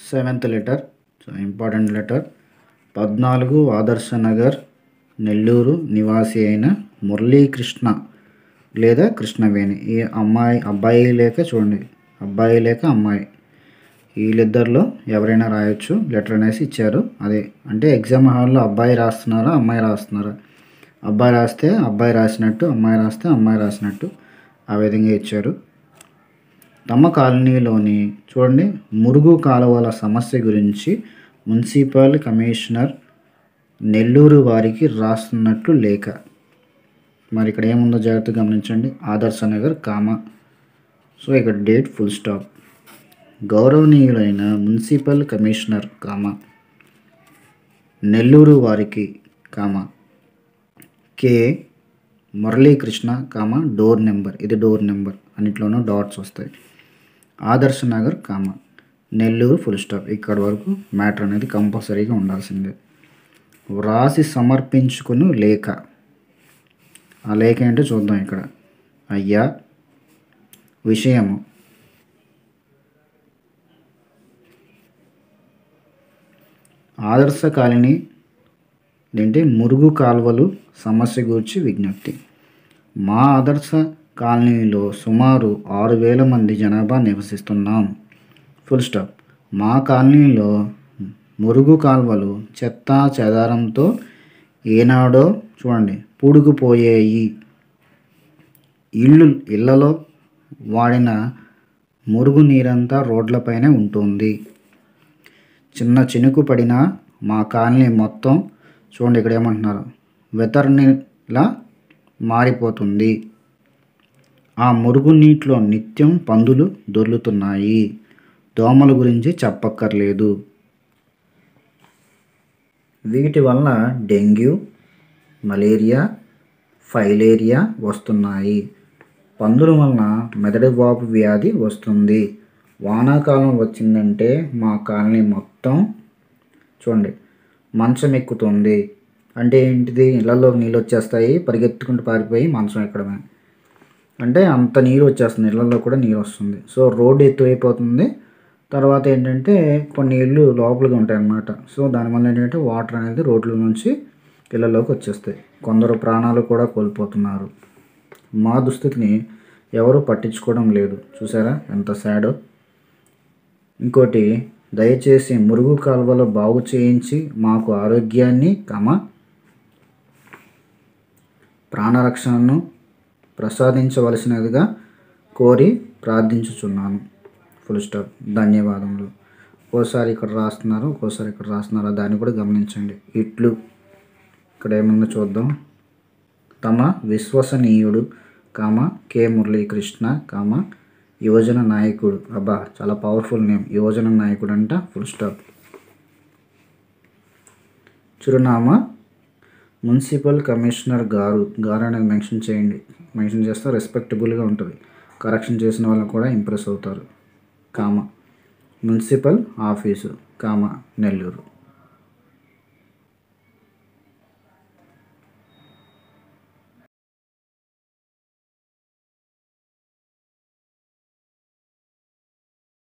seventh letter so important letter పద్నాలుగు ఆదర్శ నగర్ నెల్లూరు నివాసి అయిన మురళీకృష్ణ లేదా కృష్ణవేణి ఈ అమ్మాయి అబ్బాయి లేక చూడండి అబ్బాయి లేక అమ్మాయి వీళ్ళిద్దరిలో ఎవరైనా రాయొచ్చు లెటర్ అనేసి ఇచ్చారు అదే అంటే ఎగ్జామ్ హాల్లో అబ్బాయి రాస్తున్నారా అమ్మాయి రాస్తున్నారా అబ్బాయి రాస్తే అబ్బాయి రాసినట్టు అమ్మాయి రాస్తే అమ్మాయి రాసినట్టు ఆ విధంగా ఇచ్చారు తమ కాలనీలోని చూడండి మురుగు కాలువల సమస్య గురించి మున్సిపల్ కమిషనర్ నెల్లూరు వారికి రాస్తున్నట్లు లేఖ మరి ఇక్కడ ఏముందో జాగ్రత్తగా గమనించండి ఆదర్శ నగర్ కామ సో ఇక్కడ డేట్ ఫుల్ స్టాప్ గౌరవనీయులైన మున్సిపల్ కమిషనర్ కామ నెల్లూరు వారికి comma K Muralikrishna comma door number ఇది డోర్ నెంబర్ అన్నిట్లోనూ డాట్స్ వస్తాయి Adarsh Nagar comma Nellore full stop ఇక్కడ వరకు మ్యాటర్ అనేది కంపల్సరీగా ఉండాల్సిందే వ్రాసి సమర్పించుకుని లేఖ ఆ లేఖ ఏంటో చూద్దాం ఇక్కడ అయ్యా విషయము ఆదర్శ కాలనీ ఏంటి మురుగు కాలువలు సమస్య గురించి విజ్ఞప్తి మా ఆదర్శ కాలనీలో సుమారు ఆరు వేల మంది జనాభా నివసిస్తున్నాం ఫుల్ స్టాప్ మా కాలనీలో మురుగు కాలువలు చెత్త చెదారంతో ఏనాడో చూడండి పూడుకుపోయేయి ఇల్లు ఇళ్లలో వాడిన మురుగు నీరంతా రోడ్లపైనే ఉంటుంది చిన్న చినుకు పడినా మా కాలనీ మొత్తం చూడండి ఇక్కడ ఏమంటున్నారు వెతర్నిలా మారిపోతుంది ఆ మురుగు నీటిలో నిత్యం పందులు దొర్లుతున్నాయి దోమల గురించి చెప్పక్కర్లేదు వీటి వల్ల డెంగ్యూ మలేరియా ఫైలేరియా వస్తున్నాయి పందుల వలన మెదడు వాపు వ్యాధి వస్తుంది వానాకాలం వచ్చిందంటే మా కాలనీ మొత్తం చూడండి మంచం ఎక్కుతుంది అంటే ఏంటిది ఇళ్లలో నీళ్ళు వచ్చేస్తాయి పరిగెత్తుకుంటూ పారిపోయి మంచం ఎక్కడమే అంటే అంత నీరు వచ్చేస్తుంది ఇళ్లలో కూడా నీరు వస్తుంది సో రోడ్డు ఎత్తువైపోతుంది తర్వాత ఏంటంటే కొన్ని ఇళ్ళు లోపలికి ఉంటాయి అన్నమాట సో దానివల్ల ఏంటంటే వాటర్ అనేది రోడ్ల నుంచి ఇళ్ళలోకి వచ్చేస్తాయి కొందరు ప్రాణాలు కూడా కోల్పోతున్నారు మా దుస్థితిని ఎవరు పట్టించుకోవడం లేదు చూసారా ఎంత సాడో ఇంకోటి దయచేసి మురుగు కాలువలు బాగు చేయించి మాకు ఆరోగ్యాన్ని కమ ప్రాణరక్షణను ప్రసాదించవలసినదిగా కోరి ప్రార్థించుచున్నాను ఫుల్ స్టాప్ ధన్యవాదములు ఒక్కోసారి ఇక్కడ రాస్తున్నారు ఒక్కోసారి ఇక్కడ రాస్తున్నారు దాన్ని కూడా గమనించండి ఇట్లు ఇక్కడ ఏమన్నా చూద్దాం తమ విశ్వసనీయుడు కామ కె మురళీకృష్ణ కామ యువజన నాయకుడు అబ్బా చాలా పవర్ఫుల్ నేమ్ యువజన నాయకుడు అంట ఫుల్ స్టాప్ చిరునామా మున్సిపల్ కమిషనర్ గారు గారు అనేది మెన్షన్ చేయండి మెన్షన్ చేస్తే రెస్పెక్టబుల్గా ఉంటుంది కరెక్షన్ చేసిన వాళ్ళు కూడా ఇంప్రెస్ అవుతారు comma municipal office comma Nellore